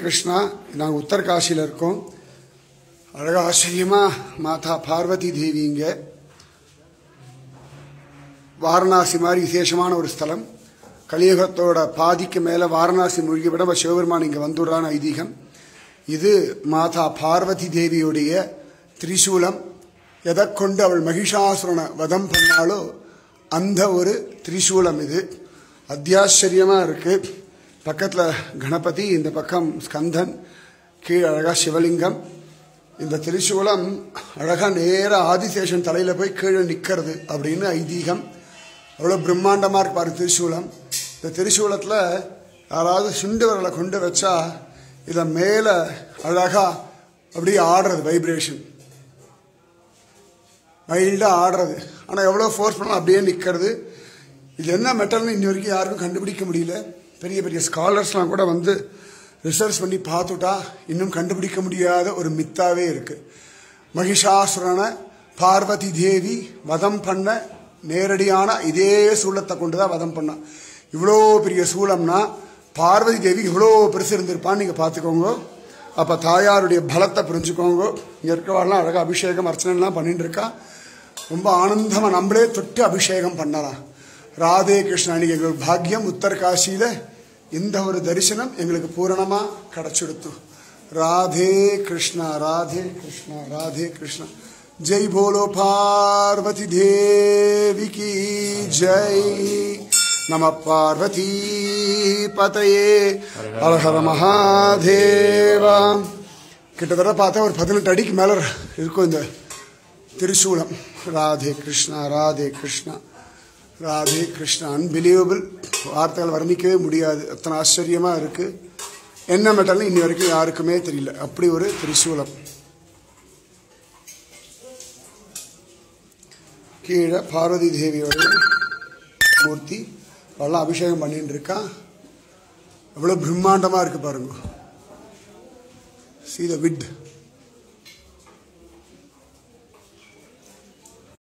கிருஷ்ணா நாங்கள் உத்தரகாசியில் இருக்கோம் அழகா ஆச்சரியமா மாதா பார்வதி தேவிங்க வாரணாசி மாதிரி விசேஷமான ஒரு ஸ்தலம் கலியுகத்தோட பாதிக்கு மேலே வாரணாசி மூழ்கி விட நம்ம சிவபெருமான் இங்கே வந்துடுறான்னு ஐதீகம் இது மாதா பார்வதி தேவியுடைய திரிசூலம் எதை கொண்டு அவள் மகிஷாசுரனை வதம் பண்ணாலோ அந்த ஒரு திரிசூலம் இது அத்தியாச்சரியமாக இருக்கு பக்கத்தில் கணபதி இந்த பக்கம் ஸ்கந்தன் கீழ் அழகா சிவலிங்கம் இந்த திரிசூலம் அழகா நேர ஆதிசேஷன் தலையில போய் கீழே நிக்கிறது அப்படின்னு ஐதீகம் அவ்வளோ பிரம்மாண்டமா இருக்கு பாரு திரிசூலம் இந்த திரிசூலத்தில் யாராவது சுண்டுவர்களை கொண்டு வச்சா இதை மேலே அழகா அப்படியே ஆடுறது வைப்ரேஷன் மைல்டாக ஆடுறது ஆனால் எவ்வளோ ஃபோர்ஸ் பண்ணாலும் அப்படியே நிற்கிறது இது என்ன மெட்டல்னு இன்னி வரைக்கும் யாருக்கும் கண்டுபிடிக்க முடியல பெரிய பெரிய ஸ்காலர்ஸ்லாம் கூட வந்து ரிசர்ச் பண்ணி பார்த்துட்டா இன்னும் கண்டுபிடிக்க முடியாத ஒரு மித்தாவே இருக்கு மகிஷாசுரனை பார்வதி தேவி வதம் பண்ண நேரடியான இதே சூலத்தை கொண்டு தான் வதம் பண்ணா இவ்வளோ பெரிய சூலம்னா பார்வதி தேவி இவ்வளோ பெருசு இருந்திருப்பான்னு நீங்கள் பார்த்துக்கோங்க அப்போ தாயாருடைய பலத்தை புரிஞ்சுக்கோங்க இங்கே இருக்கவாள்லாம் அழகாக அபிஷேகம் அர்ச்சனைலாம் பண்ணிட்டு இருக்கா ரொம்ப ஆனந்தமாக நம்மளே தொட்டு அபிஷேகம் பண்ணலாம் ராதே கிருஷ்ணா இன்னைக்கு எங்களுக்கு பாக்கியம் உத்தரகாசியில் இந்த ஒரு தரிசனம் எங்களுக்கு பூரணமாக கிடச்சிடுத்து ராதே கிருஷ்ணா ராதே கிருஷ்ணா ராதே கிருஷ்ணா ஜெய் போலோ பார்வதி தேவி கி ஜெய் நம பார்வதி பதையே ஹர மகாதேவா கிட்டத்தட்ட பார்த்தா ஒரு பதினெட்டு அடிக்கு மேலே இருக்கும் இந்த திரிசூலம் ராதே கிருஷ்ணா ராதே கிருஷ்ணா ராதே கிருஷ்ணா அன்பிலீவபிள் வார்த்தைகள் வர்ணிக்கவே முடியாது அத்தனை ஆச்சரியமாக இருக்குது என்ன மெட்டல்னு இன்னி வரைக்கும் யாருக்குமே தெரியல அப்படி ஒரு திரிசூலம் கீழே பார்வதி தேவியோட மூர்த்தி அவெல்லாம் அபிஷேகம் பண்ணிட்டு இருக்கா எவ்வளோ பிரம்மாண்டமாக இருக்கு பாருங்க see the விட்